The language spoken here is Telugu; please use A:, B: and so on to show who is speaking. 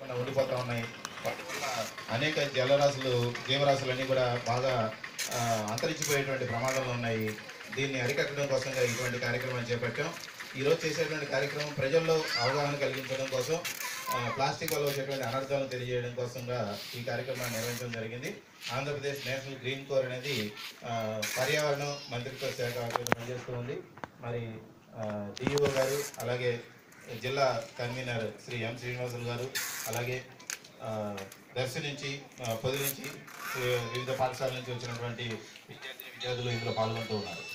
A: లేకుండా ఉండిపోతూ ఉన్నాయి వాటి వల్ల అనేక జలరాశులు జీవరాశులన్నీ కూడా బాగా ఆ, అంతరించిపోయేటువంటి ప్రమాదంలో ఉన్నాయి దీన్ని అరికట్టడం కోసంగా ఇటువంటి కార్యక్రమాన్ని చేపట్టాం ఈరోజు చేసేటువంటి కార్యక్రమం ప్రజల్లో అవగాహన కలిగించడం కోసం ఆ, ప్లాస్టిక్ వల్ల వచ్చేటువంటి అనర్థాలను తెలియజేయడం కోసంగా ఈ కార్యక్రమాన్ని నిర్వహించడం జరిగింది ఆంధ్రప్రదేశ్ నేషనల్ గ్రీన్ కోర్ అనేది ఆ, పర్యావరణ మంత్రిత్వ శాఖ కింద పనిచేస్తూ ఉంది మరి డిఈఓ గారు అలాగే జిల్లా కన్వీనర్ శ్రీ ఎం శ్రీనివాసులు గారు అలాగే ఆ, దర్శి నుంచి ఆ, పొది నుంచి ఆ, వివిధ పాఠశాలల నుంచి వచ్చినటువంటి విద్యార్థి విద్యార్థులు ఇందులో పాల్గొంటూ ఉన్నారు